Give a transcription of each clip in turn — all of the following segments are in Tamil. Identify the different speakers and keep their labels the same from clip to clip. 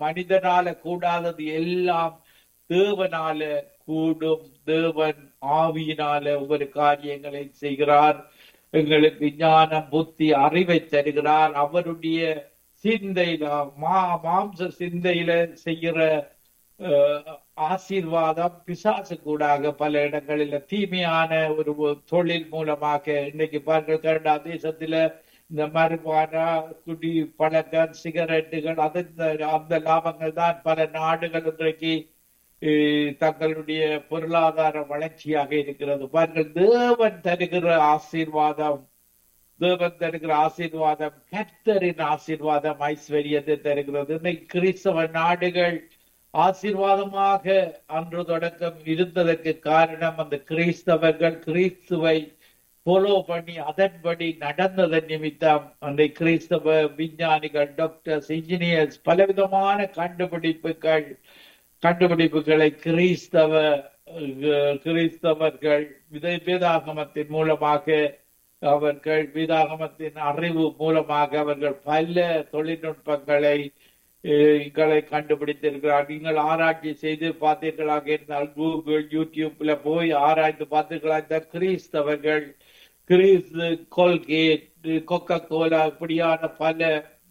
Speaker 1: மனிதனால கூடாதது எல்லாம் தேவனால கூடும் தேவன் ஆவியினால ஒவ்வொரு காரியங்களை செய்கிறார் எங்களுக்கு ஞானம் புத்தி அறிவை தருகிறார் அவருடைய சிந்தையில மா மாம்ச சிந்தையில செய்கிற அஹ், ஆசீர்வாதம் பிசாசு கூடாக பல இடங்களில தீமையான ஒரு தொழில் மூலமாக இன்னைக்கு பாருங்க கனடா தேசத்துல இந்த மருபானா குடி பழக்கம் சிகரெட்டுகள் அது இந்த- அந்த லாபங்கள் தான் பல நாடுகள் இன்றைக்கு அஹ், தங்களுடைய பொருளாதார வளர்ச்சியாக இருக்கிறது பாருங்கள் தேவன் தருகிற ஆசீர்வாதம் தேவன் தருகிற ஆசீர்வாதம் கர்த்தரின் ஆசீர்வாதம் ஐஸ்வர்யத்தை தருகிறது இன்னைக்கு கிறிஸ்தவ நாடுகள் ஆசீர்வாதமாக அன்று தொடக்கம் இருந்ததற்கு காரணம் அந்த கிறிஸ்தவர்கள் கிறிஸ்துவை ஃபாலோ பண்ணி அதன்படி நடந்ததன் நிமித்தம் அந்த கிறிஸ்தவ விஞ்ஞானிகள் டாக்டர்ஸ் இன்ஜினியர்ஸ் பலவிதமான கண்டுபிடிப்புகள் கண்டுபிடிப்புகளை கிறிஸ்தவ அஹ், கிறிஸ்தவர்கள் விதை வேதாகமத்தின் மூலமாக அவர்கள் வேதாகமத்தின் அறிவு மூலமாக அவர்கள் பல தொழில்நுட்பங்களை அஹ், களை கண்டுபிடித்திருக்கிறார் நீங்கள் ஆராய்ச்சி செய்து பார்த்தீர்களாக இருந்தால் கூகுள் யூடியூப்ல போய் ஆராய்ந்து பார்த்தீர்களா இந்த கிறிஸ்தவர்கள் கிரீஸ் கோல்கேட் கொக்கா கோலா இப்படியான பல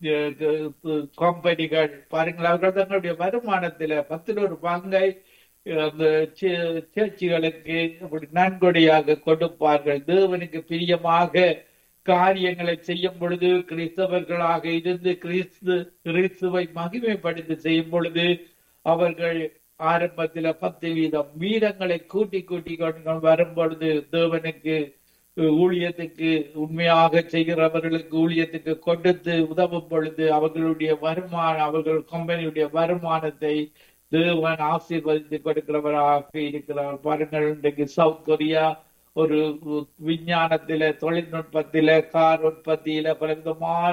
Speaker 1: அஹ், கம்பெனிகள் பாருங்கள் அவர்கள் தங்களுடைய வருமானத்துல பத்தில் ஒரு பங்கை அஹ், அந்த சே- சேர்ச்சிகளுக்கு அப்படி நன்கொடையாக கொடுப்பார்கள் தேவனுக்கு பிரியமாக காரியங்களை செய்யும் பொழுது கிறிஸ்தவர்களாக இருந்து கிறிஸ்து கிறிஸ்துவை மகிமைப்படுத்தி செய்யும் பொழுது அவர்கள் ஆரம்பத்துல பத்து வீதம் வீதங்களை கூட்டி கூட்டி கொண்டு வரும் பொழுது தேவனுக்கு ஊழியத்துக்கு உண்மையாக செய்கிறவர்களுக்கு ஊழியத்துக்கு கொடுத்து உதவும் பொழுது அவர்களுடைய வருமானம் அவர்கள் கம்பெனியுடைய வருமானத்தை தேவன் ஆசீர்வதித்து கொடுக்கிறவராக இருக்கிறார் பாருங்கள் இன்றைக்கு சவுத் கொரியா ஒரு விஞ்ஞானத்தில தொழில்நுட்பத்தில கார் உற்பத்தியில பலவிதமான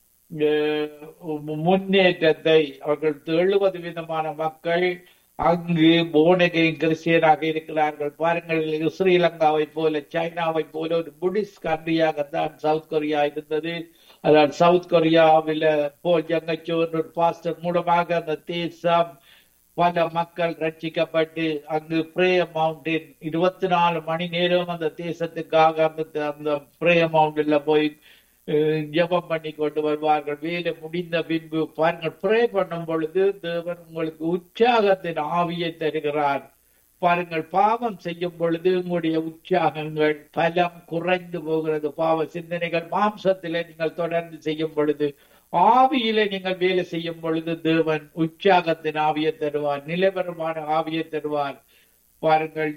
Speaker 1: அஹ், முன்னேற்றத்தை அவர்கள் எழுபது விதமான மக்கள் அங்கு போனகை கிறிஸ்டியனாக இருக்கிறார்கள் பாருங்கள் ஸ்ரீலங்காவை போல சைனாவை போல ஒரு புடிஸ்ட் கண்ட்ரியாகத்தான் சவுத் கொரியா இருந்தது அதான் சவுத் கொரியாவில போல் ஜங்கச்சோர் ஒரு பாஸ்டர் மூலமாக அந்த தேசம் பல மக்கள் ரட்சிக்கப்பட்டு அங்கு பிரே மவுண்டின் இருபத்தி நாலு மணி நேரம் அந்த தேசத்துக்காக அந்த அந்த பிரே மவுண்டில் போய் அஹ், ஜெபம் பண்ணி கொண்டு வருவார்கள் வேலை முடிந்த பின்பு பாருங்கள் ப்ரே பண்ணும் பொழுது தேவன் உங்களுக்கு உற்சாகத்தின் ஆவியை தருகிறார் பாருங்கள் பாவம் செய்யும் பொழுது உங்களுடைய உற்சாகங்கள் பலம் குறைந்து போகிறது பாவ சிந்தனைகள் மாம்சத்திலே நீங்கள் தொடர்ந்து செய்யும் பொழுது ஆவியிலே நீங்கள் வேலை செய்யும் பொழுது தேவன் உற்சாகத்தின் ஆவியை தருவார் நிலவரமான ஆவியை தருவார் பாருங்கள்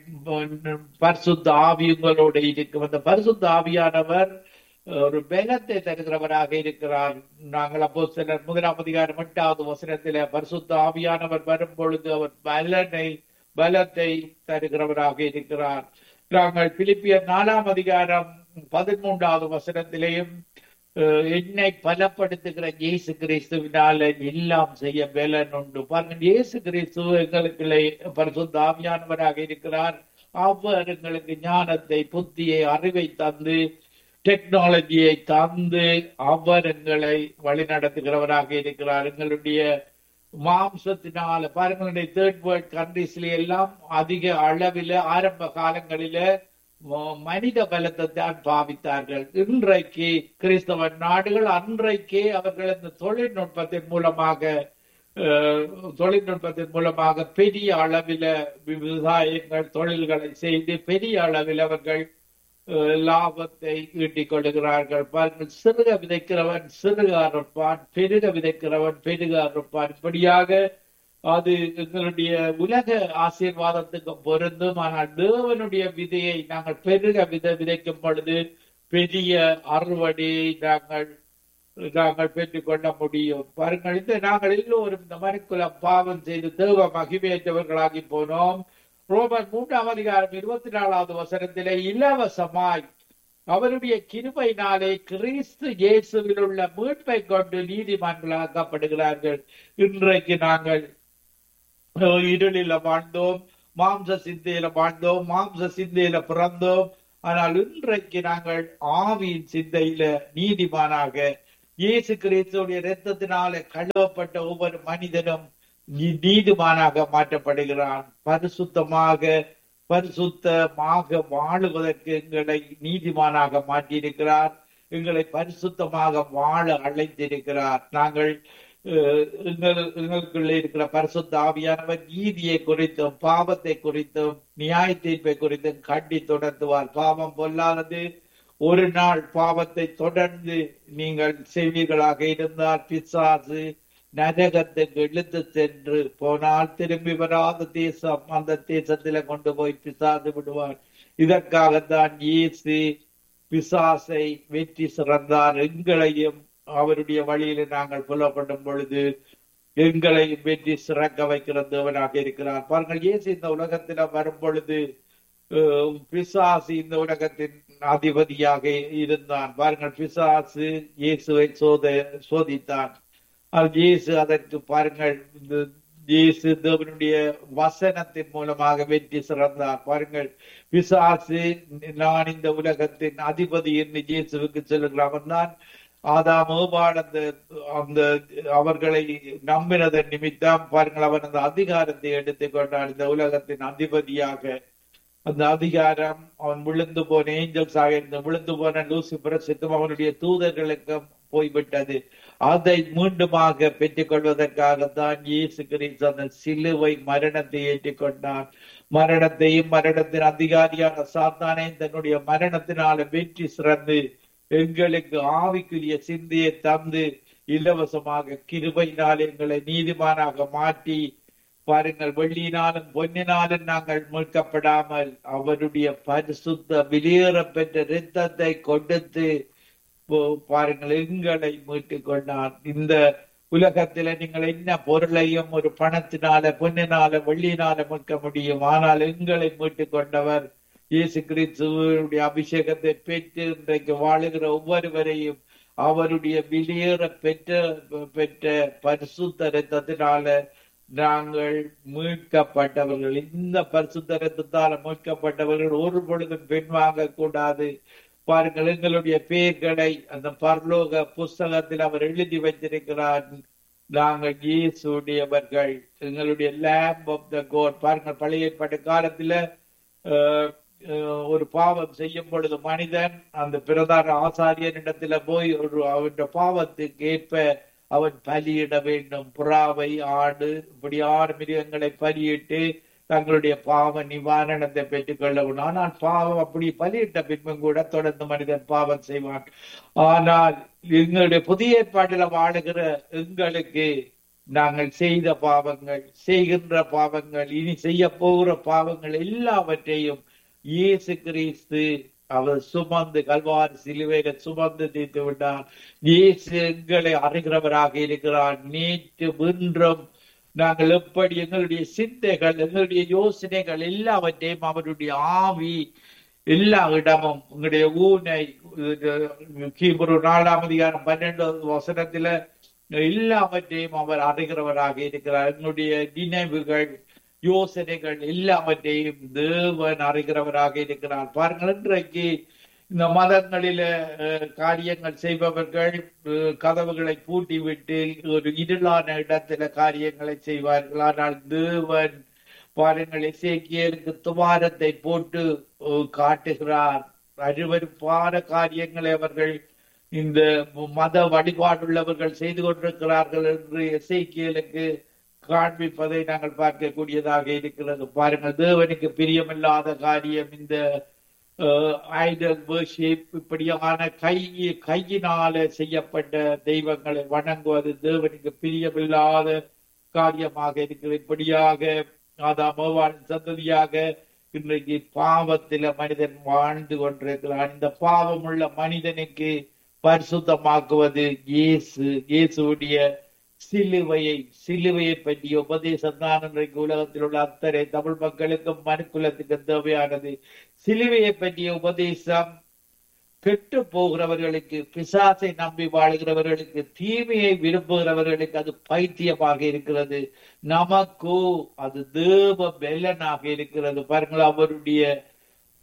Speaker 1: பரிசுத்த ஆவி உங்களோட இருக்கும் அந்த பரிசுத்த ஆவியானவர் ஒரு பலத்தை தருகிறவராக இருக்கிறார் நாங்கள் அப்போ சிலர் முதலாம் அதிகாரம் எட்டாவது வசனத்தில பரிசுத்த ஆவியானவர் வரும் பொழுது அவர் பலனை பலத்தை தருகிறவராக இருக்கிறார் நாங்கள் பிலிப்பியர் நாலாம் அதிகாரம் பதிமூன்றாவது வசனத்திலேயும் அஹ், என்னை பலப்படுத்துகிற இயேசு கிறிஸ்துவினால எல்லாம் செய்ய பலன் உண்டு பாருங்கள் இயேசு கிறிஸ்து எங்களுக்கு பரிசுத்த ஆவியானவராக இருக்கிறார் அவர் எங்களுக்கு ஞானத்தை புத்தியை அறிவை தந்து டெக்னாலஜியை தந்து அவர் எங்களை வழிநடத்துகிறவராக இருக்கிறார் எங்களுடைய மாம்சத்தினால பாருங்களுடைய தேர்ட் வேர்ல்ட் கண்ட்ரீஸ்ல எல்லாம் அதிக அளவில ஆரம்ப காலங்களில ம- மனித பலத்தை தான் பாவித்தார்கள் இன்றைக்கு கிறிஸ்தவ நாடுகள் அன்றைக்கே அவர்கள் இந்த தொழில்நுட்பத்தின் மூலமாக அஹ், தொழில்நுட்பத்தின் மூலமாக பெரிய அளவில விவசாயங்கள் தொழில்களை செய்து பெரிய அளவில் அவர்கள் அஹ், லாபத்தை ஈட்டிக் கொள்கிறார்கள் பாருங்கள் சிறுக விதைக்கிறவன் சிறுக அறுப்பான் பெருக விதைக்கிறவன் பெருக அறுப்பான் இப்படியாக அது எங்களுடைய உலக ஆசீர்வாதத்துக்கு பொருந்தும் ஆனால் தேவனுடைய விதையை நாங்கள் பெருக வித விதைக்கும் பொழுது பெரிய அறுவடையை நாங்கள் நாங்கள் பெற்றுக்கொள்ள முடியும் பாருங்கள் இந்த நாங்கள் எல்லோரும் இந்த மனுக்குல பாவம் செய்து தேவ மகிமையற்றவர்களாகி போனோம் ரோமன் மூன்றாம் அதிகாரம் இருபத்தி நாலாவது வசனத்திலே இலவசமாய் அவருடைய கிருபையினாலே கிறிஸ்து இயேசுவில் உள்ள மீட்பை கொண்டு நீதிமான்களாக்கப்படுகிறார்கள் இன்றைக்கு நாங்கள் அஹ், இருளில வாழ்ந்தோம் மாம்ச சிந்தையில வாழ்ந்தோம் மாம்ச சிந்தையில பிறந்தோம் ஆனால் இன்றைக்கு நாங்கள் ஆவியின் சிந்தையில நீதிமானாக இயேசு கிறிஸ்துடைய இரத்தத்தினால கழுவப்பட்ட ஒவ்வொரு மனிதனும் நீ- நீதிமானாக மாற்றப்படுகிறான் பரிசுத்தமாக பரிசுத்தமாக வாழுவதற்கு எங்களை நீதிமானாக மாற்றியிருக்கிறார் எங்களை பரிசுத்தமாக வாழ அழைத்திருக்கிறார் நாங்கள் அஹ், எங்கள் எங்களுக்குள்ளே இருக்கிற பரிசுத்த ஆவியானவர் நீதியை குறித்தும் பாவத்தை குறித்தும் நியாய தீர்ப்பை குறித்தும் கண்டி தொடர்த்துவார் பாவம் பொல்லாதது ஒரு நாள் பாவத்தை தொடர்ந்து நீங்கள் செய்வீர்களாக இருந்தால் பிசாசு நரகத்துக்கு இழுத்து சென்று போனால் திரும்பி வராத தேசம் அந்த தேசத்தில கொண்டு போய் பிசாசு விடுவார் இதற்காகத்தான் இயேசு பிசாசை வெற்றி சிறந்தார் எங்களையும் அவருடைய வழியில நாங்கள் புலப்படும் பொழுது எங்களை வெற்றி சிறக்க வைக்கிற தேவனாக இருக்கிறார் பாருங்கள் இயேசு இந்த உலகத்தில வரும் பொழுது அஹ், பிசாசு இந்த உலகத்தின் அதிபதியாக இருந்தான் பாருங்கள் பிசாசு இயேசுவை சோத சோதித்தான் அது இயேசு அதற்கு பாருங்கள் இந்த இயேசு தேவனுடைய வசனத்தின் மூலமாக வெற்றி சிறந்தார் பாருங்கள் பிசாசு நான் இந்த உலகத்தின் அதிபதி என்று இயேசுவுக்கு சொல்லுகிறான் அவன் தான் ஆதாம் ஏவாள் அந்த அந்த அவர்களை நம்பினதன் நிமித்தம் பாருங்கள் அவன் அந்த அதிகாரத்தை எடுத்துக்கொண்டான் இந்த உலகத்தின் அதிபதியாக அந்த அதிகாரம் அவன் விழுந்து போன ஏஞ்சல்ஸ் ஆக இருந்த விழுந்து போன லூசிபர் சித்தம் அவனுடைய தூதர்களுக்கும் போய்விட்டது அதை மீண்டுமாக பெற்றுக் கொள்வதற்காகத்தான் இயேசு கிறிஸ்து அந்த சிலுவை மரணத்தை ஏற்றுக்கொண்டான் மரணத்தையும் மரணத்தின் அதிகாரியான சாத்தானையும் தன்னுடைய மரணத்தினால வெற்றி சிறந்து எங்களுக்கு ஆவிக்குரிய சிந்தையை தந்து இலவசமாக கிருபையினால் எங்களை நீதிமானாக மாற்றி பாருங்கள் வெள்ளியினாலும் பொன்னினாலும் நாங்கள் மீட்கப்படாமல் அவருடைய பரிசுத்த வெளியேற பெற்ற இரத்தத்தை கொடுத்து போ- பாருங்கள் எங்களை மீட்டுக் கொண்டார் இந்த உலகத்தில நீங்கள் என்ன பொருளையும் ஒரு பணத்தினால பொன்னினால வெள்ளியினால மீட்க முடியும் ஆனால் எங்களை மீட்டுக் கொண்டவர் இயேசு கிறிஸ்துவனுடைய அபிஷேகத்தை பெற்று இன்றைக்கு வாழுகிற ஒவ்வொருவரையும் அவருடைய வெளியேற பெற்ற பெற்ற பரிசுத்த ரத்தத்தினால நாங்கள் மீட்கப்பட்டவர்கள் இந்த பரிசுத்த ரத்தத்தால மீட்கப்பட்டவர்கள் ஒரு பொழுதும் பின்வாங்க கூடாது பாருங்கள் எங்களுடைய பெயர்களை அந்த பரலோக புஸ்தகத்தில் அவர் எழுதி வைத்திருக்கிறார் நாங்கள் இயேசுடையவர்கள் எங்களுடைய லேம்ப் ஆஃப் த கோட் பாருங்கள் பழைய ஏற்பாட்டு காலத்துல அஹ், அஹ், ஒரு பாவம் செய்யும் பொழுது மனிதன் அந்த பிரதான ஆசாரியனிடத்துல போய் ஒரு அவனுடைய பாவத்துக்கு ஏற்ப அவன் பலியிட வேண்டும் புறாவை ஆடு இப்படியான மிருகங்களை பலியிட்டு தங்களுடைய பாவ நிவாரணத்தை பெற்றுக் கொள்ள வேண்டும் ஆனால் பாவம் அப்படி பலியிட்ட பின்பும் கூட தொடர்ந்து மனிதன் பாவம் செய்வான் ஆனால் எங்களுடைய புதிய ஏற்பாட்டில் வாழுகிற எங்களுக்கு நாங்கள் செய்த பாவங்கள் செய்கின்ற பாவங்கள் இனி செய்ய போகிற பாவங்கள் எல்லாவற்றையும் இயேசு கிறிஸ்து அவர் சுமந்து கல்வாரி சிலுவையில சுமந்து தீர்த்து விட்டார் இயேசு எங்களை அறிகிறவராக இருக்கிறார் நேற்று இன்றும் நாங்கள் எப்படி எங்களுடைய சிந்தைகள் எங்களுடைய யோசனைகள் எல்லாவற்றையும் அவருடைய ஆவி எல்லா இடமும் உங்களுடைய ஊனை கீபுரு நாலாம் அதிகாரம் பன்னெண்டாவது வசனத்துல எல்லாவற்றையும் அவர் அறிகிறவராக இருக்கிறார் எங்களுடைய நினைவுகள் யோசனைகள் எல்லாவற்றையும் தேவன் அறிகிறவராக இருக்கிறார் பாருங்கள் இன்றைக்கு இந்த மதங்களில அஹ், காரியங்கள் செய்பவர்கள் அஹ், கதவுகளை பூட்டி விட்டு ஒரு இருளான இடத்துல காரியங்களை செய்வார்கள் ஆனால் தேவன் பாருங்கள் இசைக்கியலுக்கு துவாரத்தை போட்டு அஹ், காட்டுகிறார் அருவருப்பான காரியங்களை அவர்கள் இந்த மத வழிபாடுள்ளவர்கள் செய்து கொண்டிருக்கிறார்கள் என்று எசைக்கியலுக்கு காண்பிப்பதை நாங்கள் பார்க்கக்கூடியதாக இருக்கிறது பாருங்கள் தேவனுக்கு பிரியமில்லாத காரியம் இந்த ஐடல் வர்ஷிப் இப்படியான கை கையினால செய்யப்பட்ட தெய்வங்களை வணங்குவது தேவனுக்கு பிரியமில்லாத காரியமாக இருக்கிறது இப்படியாக ஆதாமோவான் சந்ததியாக இன்றைக்கு பாவத்தில மனிதன் வாழ்ந்து கொண்டிருக்கிறான் இந்த பாவமுள்ள மனிதனுக்கு பரிசுத்தமாக்குவது இயேசு இயேசுடைய சிலுவையை சிலுவையை பற்றிய உபதேசம் தான் இன்றைக்கு உலகத்தில் உள்ள அத்தனை தமிழ் மக்களுக்கும் மனுக்குலத்துக்கு தேவையானது சிலுவையை பற்றிய உபதேசம் கெட்டு போகிறவர்களுக்கு பிசாசை நம்பி வாழ்கிறவர்களுக்கு தீமையை விரும்புகிறவர்களுக்கு அது பைத்தியமாக இருக்கிறது நமக்கோ அது தேவ பெலனாக இருக்கிறது பாருங்கள் அவருடைய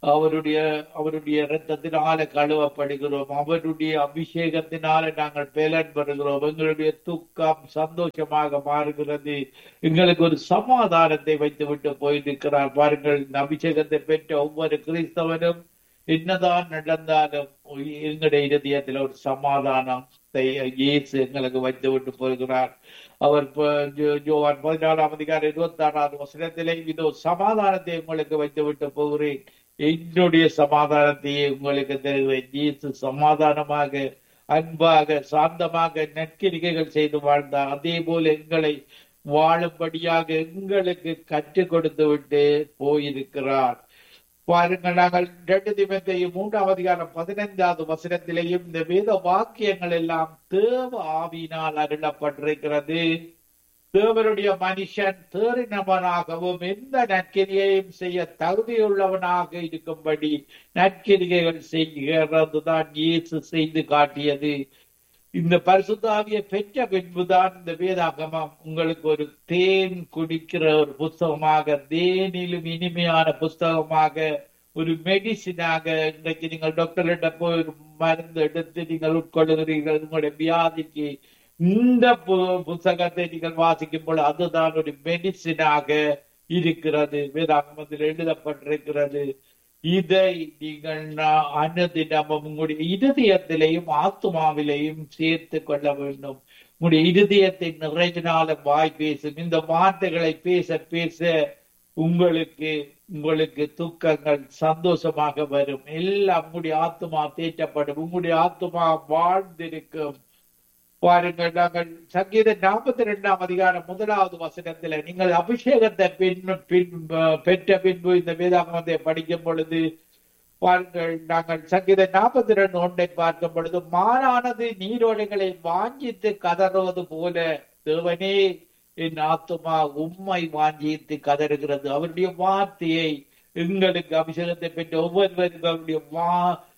Speaker 1: அவருடைய அவருடைய இரத்தத்தினால கழுவப்படுகிறோம் அவருடைய அபிஷேகத்தினால நாங்கள் பலன் பெறுகிறோம் எங்களுடைய துக்கம் சந்தோஷமாக மாறுகிறது எங்களுக்கு ஒரு சமாதானத்தை வைத்து விட்டு போயிருக்கிறார் பாருங்கள் இந்த அபிஷேகத்தை பெற்ற ஒவ்வொரு கிறிஸ்தவனும் என்னதான் நடந்தாலும் எங்களுடைய இருதயத்தில் ஒரு சமாதானத்தை இயேசு எங்களுக்கு வைத்து விட்டு போகிறார் அவர் ப- ஜோ- ஜோவான் பதினாலாம் அதிகாரம் இருபத்தி ஆறாவது வசனத்திலே இதோ சமாதானத்தை உங்களுக்கு வைத்து விட்டு போகிறேன் என்னுடைய சமாதானத்தையே உங்களுக்கு தருகிறேன் இயேசு சமாதானமாக அன்பாக சாந்தமாக நற்கிரிகைகள் செய்து வாழ்ந்தார் அதே போல எங்களை வாழும்படியாக எங்களுக்கு கற்றுக் கொடுத்து விட்டு போயிருக்கிறார் பாருங்கள் நாங்கள் ரெண்டு திமத்தையும் மூன்றாம் அதிகாரம் பதினைந்தாவது வசனத்திலேயும் இந்த வேத வாக்கியங்கள் எல்லாம் தேவ ஆவியினால் அருளப்பட்டிருக்கிறது தேவனுடைய மனுஷன் தேறினவனாகவும் எந்த நற்கிரியையும் செய்ய தகுதியுள்ளவனாக இருக்கும்படி நற்கிரிகைகள் செய்கிறதுதான் இயேசு செய்து காட்டியது இந்த பரிசுத்தாவியை பெற்ற பின்புதான் இந்த வேதாகமம் உங்களுக்கு ஒரு தேன் குடிக்கிற ஒரு புஸ்தகமாக தேனிலும் இனிமையான புஸ்தகமாக ஒரு மெடிசினாக இன்றைக்கு நீங்கள் டாக்டர்கிட்ட போய் ஒரு மருந்து எடுத்து நீங்கள் உட்கொள்கிறீர்கள் உங்களுடைய வியாதிக்கு இந்த பு- புத்தகத்தை நீங்கள் வாசிக்கும் போது அதுதான் ஒரு மெடிசினாக இருக்கிறது வேதாகமத்தில் எழுதப்பட்டிருக்கிறது இதை நீங்கள் நா- அனுதினமும் உங்களுடைய இருதயத்திலேயும் ஆத்மாவிலேயும் சேர்த்து கொள்ள வேண்டும் உங்களுடைய இருதயத்தை நிறைவினால வாய் பேசும் இந்த வார்த்தைகளை பேச பேச உங்களுக்கு உங்களுக்கு துக்கங்கள் சந்தோஷமாக வரும் எல்லாம் உங்களுடைய ஆத்மா தேற்றப்படும் உங்களுடைய ஆத்மா வாழ்ந்திருக்கும் பாருங்கள் நாங்கள் சங்கீத நாற்பத்தி ரெண்டாம் அதிகாரம் முதலாவது வசனத்துல நீங்கள் அபிஷேகத்தை பின் பின் பெற்ற பின்பு இந்த வேதாகமத்தை படிக்கும் பொழுது பாருங்கள் நாங்கள் சங்கீத நாற்பத்தி ரெண்டு ஒன்றை பார்க்கும் பொழுது மாறானது நீரோடைகளை வாஞ்சித்து கதறுவது போல தேவனே என் ஆத்துமா உம்மை வாஞ்சித்து கதறுகிறது அவருடைய வார்த்தையை எங்களுக்கு அபிஷேகத்தை பெற்ற ஒவ்வொருவரும் அவருடைய வா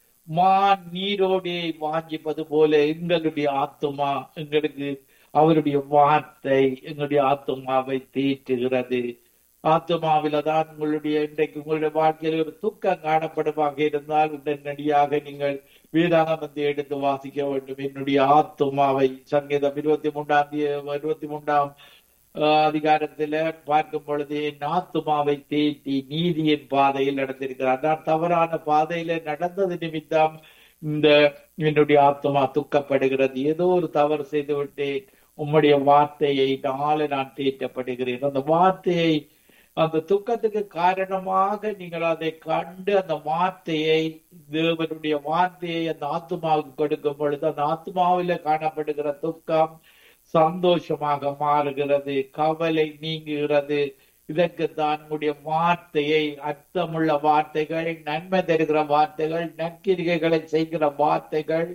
Speaker 1: மான் நீரோடையை வாஞ்சிப்பது போல எங்களுடைய ஆத்துமா எங்களுக்கு அவருடைய வார்த்தை எங்களுடைய ஆத்துமாவை தேற்றுகிறது ஆத்துமாவில தான் உங்களுடைய இன்றைக்கு உங்களுடைய வாழ்க்கையில் ஒரு துக்கம் காணப்படுமாக இருந்தால் உடனடியாக நீங்கள் வேதாகமத்தை எடுத்து வாசிக்க வேண்டும் என்னுடைய ஆத்துமாவை சங்கீதம் இருபத்தி மூன்றாம் தே- இருபத்தி மூன்றாம் ஆஹ், அதிகாரத்துல பார்க்கும் பொழுது என் ஆத்துமாவை தேற்றி நீதியின் பாதையில் நடந்திருக்கிறார் நான் தவறான பாதையில நடந்தது நிமித்தம் இந்த என்னுடைய ஆத்மா துக்கப்படுகிறது ஏதோ ஒரு தவறு செய்து விட்டேன் உம்முடைய வார்த்தையை நாளை நான் தேற்றப்படுகிறேன் அந்த வார்த்தையை அந்த துக்கத்துக்கு காரணமாக நீங்கள் அதை கண்டு அந்த வார்த்தையை தேவனுடைய வார்த்தையை அந்த ஆத்மாவுக்கு கொடுக்கும் பொழுது அந்த ஆத்மாவில காணப்படுகிற துக்கம் சந்தோஷமாக மாறுகிறது கவலை நீங்குகிறது இதற்கு தான் உடைய வார்த்தையை அர்த்தமுள்ள வார்த்தைகள் நன்மை தருகிற வார்த்தைகள் நற்கிரிகைகளை செய்கிற வார்த்தைகள்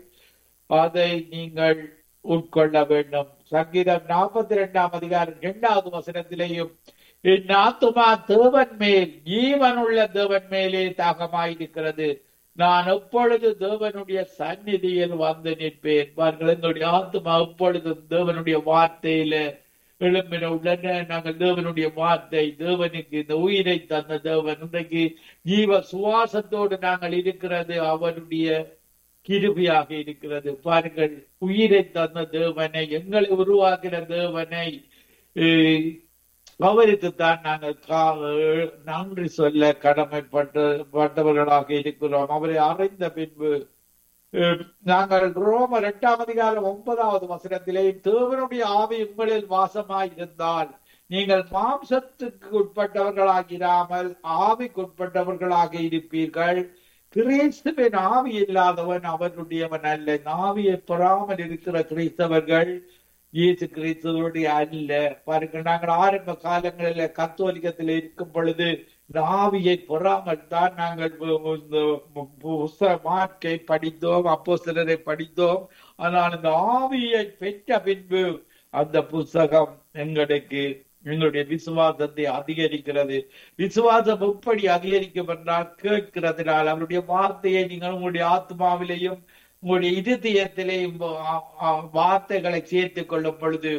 Speaker 1: அதை நீங்கள் உட்கொள்ள வேண்டும் சங்கீதம் நாற்பத்தி இரண்டாம் அதிகாரம் இரண்டாவது வசனத்திலேயும் என் ஆத்துமா தேவன் மேல் ஜீவனுள்ள தேவன் மேலே தாகமாயிருக்கிறது நான் எப்பொழுது தேவனுடைய சந்நிதியில் வந்து நிற்பேன் பாருங்கள் என்னுடைய ஆத்மா எப்பொழுது தேவனுடைய வார்த்தையில எழும்பின உடனே நாங்கள் தேவனுடைய வார்த்தை தேவனுக்கு இந்த உயிரை தந்த தேவன் இன்றைக்கு ஜீவ சுவாசத்தோடு நாங்கள் இருக்கிறது அவருடைய கிருபியாக இருக்கிறது பாருங்கள் உயிரை தந்த தேவனை எங்களை உருவாக்கின தேவனை அஹ், அவருக்குத்தான் நாங்கள் கா- நன்றி சொல்ல கடமைப்பட்டு பட்டவர்களாக இருக்கிறோம் அவரை அறிந்த பின்பு அஹ், நாங்கள் ரோமர் எட்டாம் அதிகாரம் ஒன்பதாவது வசனத்திலே தேவனுடைய ஆவி உங்களில் வாசமாய் இருந்தால் நீங்கள் மாம்சத்துக்கு உட்பட்டவர்களாகிராமல் ஆவிக்குட்பட்டவர்களாக இருப்பீர்கள் கிறிஸ்துவின் ஆவி இல்லாதவன் அவனுடையவன் அல்ல ஆவியை பெறாமல் இருக்கிற கிறிஸ்தவர்கள் இயேசு கிறிஸ்துவனுடைய அல்ல பாருங்கள் நாங்கள் ஆரம்ப காலங்களில் கத்தோலிக்கத்தில் இருக்கும் பொழுது இந்த ஆவியை பெறாமல் தான் நாங்கள் இந்த புஸ்தக மார்க்கை படித்தோம் அப்போ படித்தோம் ஆனால் இந்த ஆவியை பெற்ற பின்பு அந்த புஸ்தகம் எங்களுக்கு எங்களுடைய விசுவாசத்தை அதிகரிக்கிறது விசுவாசம் எப்படி அதிகரிக்கும் என்றால் கேட்கிறதுனால் அவருடைய வார்த்தையை நீங்கள் உங்களுடைய ஆத்மாவிலேயும் உங்களுடைய இருதயத்திலேயும் ஆ- ஆ- வார்த்தைகளை சேர்த்துக் கொள்ளும் பொழுது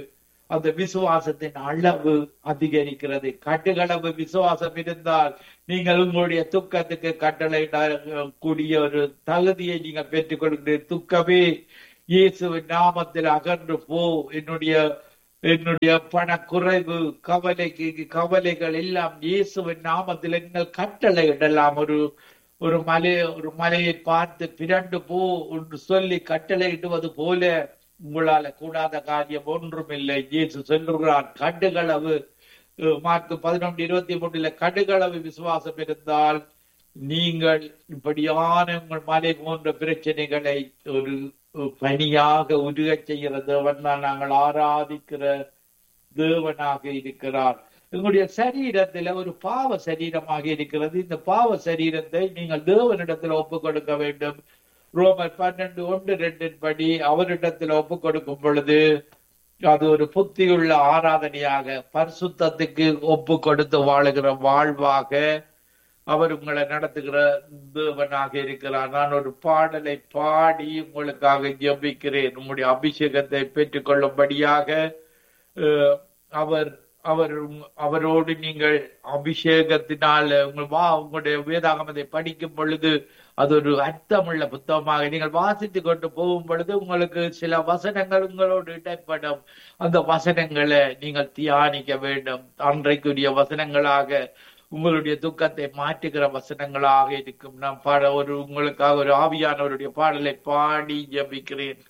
Speaker 1: அந்த விசுவாசத்தின் அளவு அதிகரிக்கிறது கட்டுகளவு விசுவாசம் இருந்தால் நீங்கள் உங்களுடைய துக்கத்துக்கு கட்டளை கூடிய ஒரு தகுதியை நீங்க பெற்றுக் கொள்கிற துக்கமே இயேசுவின் நாமத்தில் அகன்று போ என்னுடைய என்னுடைய பண குறைவு கவலைக்கு கவலைகள் எல்லாம் இயேசுவின் நாமத்தில் நீங்கள் கட்டளை இடலாம் ஒரு ஒரு மலை ஒரு மலையை பார்த்து பிறண்டு போ என்று சொல்லி கட்டளை இடுவது போல உங்களால கூடாத காரியம் ஒன்றும் இல்லை இயேசு சொல்லுகிறார் கடுகளவு மார்க்கு பதினொன்று இருபத்தி மூணுல கடுகளவு விசுவாசம் இருந்தால் நீங்கள் இப்படியான உங்கள் மலை போன்ற பிரச்சனைகளை ஒரு பணியாக உருக செய்கிற தேவன் தான் நாங்கள் ஆராதிக்கிற தேவனாக இருக்கிறார் உங்களுடைய சரீரத்துல ஒரு பாவ சரீரமாக இருக்கிறது இந்த பாவ சரீரத்தை நீங்கள் தேவனிடத்தில் ஒப்பு கொடுக்க வேண்டும் ரோமர் பன்னெண்டு ஒன்று ரெண்டின் படி அவரிடத்தில் ஒப்பு கொடுக்கும் பொழுது அது ஒரு புத்தியுள்ள ஆராதனையாக பரிசுத்தத்துக்கு ஒப்பு கொடுத்து வாழுகிற வாழ்வாக அவர் உங்களை நடத்துகிற தேவனாக இருக்கிறார் நான் ஒரு பாடலை பாடி உங்களுக்காக ஜபிக்கிறேன் உங்களுடைய அபிஷேகத்தை பெற்றுக் கொள்ளும்படியாக அவர் அவர் அவரோடு நீங்கள் அபிஷேகத்தினால் உங்கள் வா உங்களுடைய வேதாகமத்தை படிக்கும் பொழுது அது ஒரு அர்த்தமுள்ள புத்தகமாக நீங்கள் வாசித்து கொண்டு போகும் பொழுது உங்களுக்கு சில வசனங்கள் உங்களோடு இடைப்படும் அந்த வசனங்களை நீங்கள் தியானிக்க வேண்டும் அன்றைக்குரிய வசனங்களாக உங்களுடைய துக்கத்தை மாற்றுகிற வசனங்களாக இருக்கும் நான் பாட ஒரு உங்களுக்காக ஒரு ஆவியானவருடைய பாடலை பாடி ஜபிக்கிறேன்